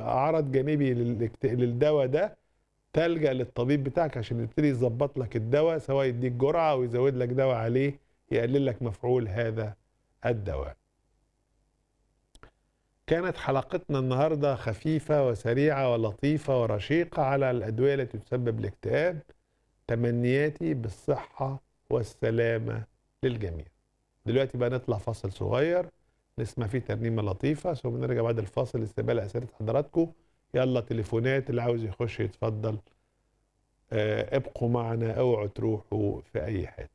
عرض جانبي للاكت- للدواء ده تلجأ للطبيب بتاعك عشان يبتدي يظبط لك الدواء سواء يديك جرعة أو يزود لك دواء عليه يقلل لك مفعول هذا الدواء كانت حلقتنا النهاردة خفيفة وسريعة ولطيفة ورشيقة على الأدوية التي تسبب الاكتئاب تمنياتي بالصحة والسلامة للجميع دلوقتي بقى نطلع فاصل صغير نسمع فيه ترنيمة لطيفة ثم نرجع بعد الفاصل لاستقبال أسئلة حضراتكم يلا تليفونات اللي عاوز يخش يتفضل آه، ابقوا معنا اوعوا تروحوا في أي حتة